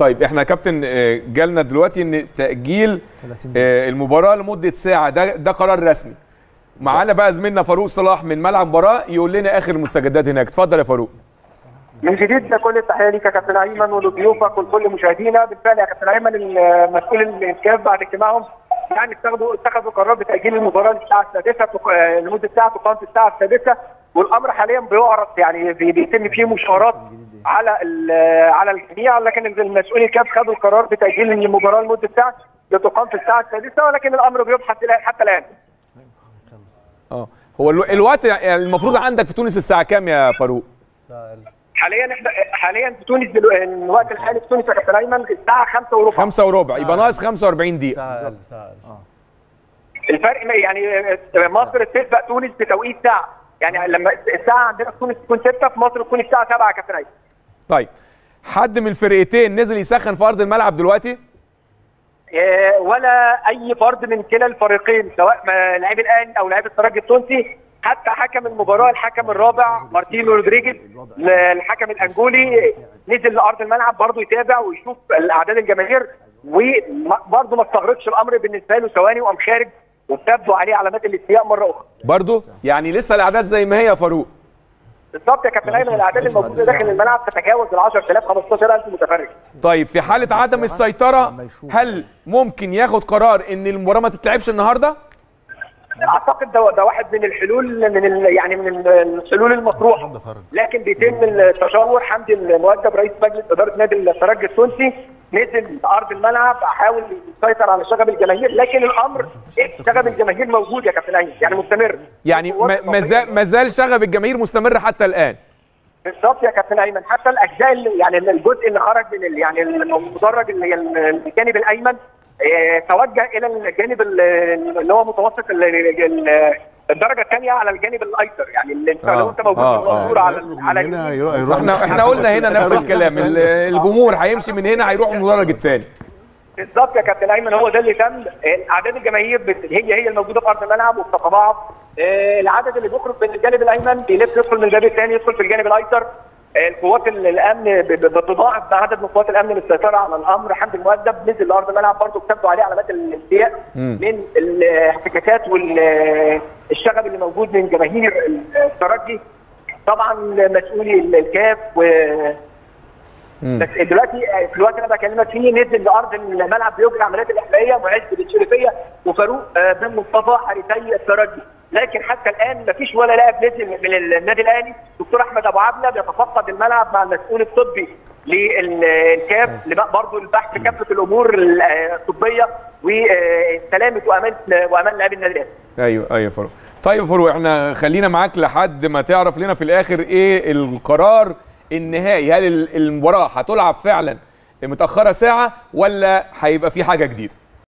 طيب احنا يا كابتن آه، جالنا دلوقتي ان تاجيل 30 آه، المباراه لمده ساعه ده ده قرار رسمي معانا بقى زميلنا فاروق صلاح من ملعب المباراه يقول لنا اخر المستجدات هناك اتفضل يا فاروق من جديد كل التحيه ليك يا كابتن ايمن ولضيوفك ولكل مشاهدينا بالفعل يا كابتن ايمن المسؤول الانكاف بعد اجتماعهم يعني اتخذوا اتخذوا قرار بتاجيل المباراه للساعه السادسه تق- آه، لمده ساعه تقام في الساعه السادسه والامر حاليا بيعرض يعني بي- بيتم فيه مشاورات على ال- على الجميع لكن المسؤول الكاف خدوا القرار بتاجيل المباراه لمده ساعه لتقام في الساعه السادسه ولكن الامر بيبحث إلى- حتى الان اه هو الو- الوقت يعني المفروض عندك في تونس الساعه كام يا فاروق حاليا احنا حاليا في تونس دلو... الوقت الحالي في تونس يا كابتن ايمن الساعه 5 وربع خمسة وربع يبقى ناقص 45 دقيقه ساعة أقل ساعة أقل الفرق ما- يعني مصر تسبق تونس بتوقيت ساعه يعني لما الساعه عندنا في تونس تكون 6 في مصر تكون الساعه 7 يا كابتن ايمن طيب حد من الفرقتين نزل يسخن في ارض الملعب دلوقتي آه، ولا اي فرد من كلا الفريقين سواء ما- لاعب الاهلي او لاعب الترجي التونسي حتى حكم المباراه الحكم الرابع مارتينو رودريجيز الحكم الانجولي نزل لارض الملعب برضه يتابع ويشوف الاعداد الجماهير وبرضه ما استغرقش الامر بالنسبه له ثواني وقام خارج وبتبدو عليه علامات الاستياء مره اخرى برضه يعني لسه الاعداد زي ما هي يا فاروق بالظبط يا كابتن ايمن الاعداد الموجوده داخل الملعب تتجاوز ال 10000 15000 متفرج طيب في حاله عدم السيطره هل ممكن ياخد قرار ان المباراه ما تتلعبش النهارده اعتقد ده, ده واحد من الحلول من ال يعني من ال- الحلول المطروحه لكن بيتم التشاور حمدي المؤدب رئيس مجلس اداره نادي الترجي التونسي نزل ارض الملعب حاول يسيطر على شغب الجماهير لكن الامر شغب الجماهير موجود يا كابتن ايمن يعني مستمر يعني ما- ما زال- ما زال شغب الجماهير مستمر حتى الان بالظبط يا كابتن ايمن حتى الاجزاء اللي يعني الجزء اللي خرج من ال- يعني المدرج اللي هي الجانب الايمن آه، توجه الى الجانب ال- اللي هو متوسط ال- ال- الدرجه الثانيه على الجانب الايسر يعني اللي انت آه، لو انت موجود آه، في المنصوره على على هنا اليمين. يروح يروح احنا احنا قلنا هنا نفس الكلام ال- الجمهور هيمشي من هنا هيروح المدرج الثاني بالظبط يا كابتن ايمن هو ده اللي تم اعداد الجماهير بت- هي هي الموجوده في ارض الملعب وبتتضاعف آه، العدد اللي بيخرج من الجانب الايمن بيلف يدخل من الباب الثاني يدخل في الجانب الايسر آه، القوات ال- الامن ب- ب- بتضاعف بعدد من قوات الامن للسيطره على الامر حمدي المؤدب نزل لارض الملعب برضه بتبدو عليه علامات الاستياء مم. من الاحتكاكات والشغب اللي موجود من جماهير الترجي طبعا مسؤولي الكاف و مم. بس دلوقتي في الوقت اللي انا بكلمك فيه نزل لارض الملعب بيجري عمليات الاحمائيه معز بالشريفيه وفاروق آه، بن مصطفى حارسي الترجي لكن حتى الان مفيش ولا لاعب نزل من النادي الاهلي دكتور احمد ابو عبله بيتفقد الملعب مع المسؤول الطبي للكاف برضه البحث كافه الامور الطبيه وسلامه وامان وامان لاعبي النادي الاهلي ايوه ايوه يا فاروق طيب يا فاروق احنا خلينا معاك لحد ما تعرف لنا في الاخر ايه القرار النهائي هل ال- المباراه هتلعب فعلا متاخره ساعه ولا هيبقى في حاجه جديده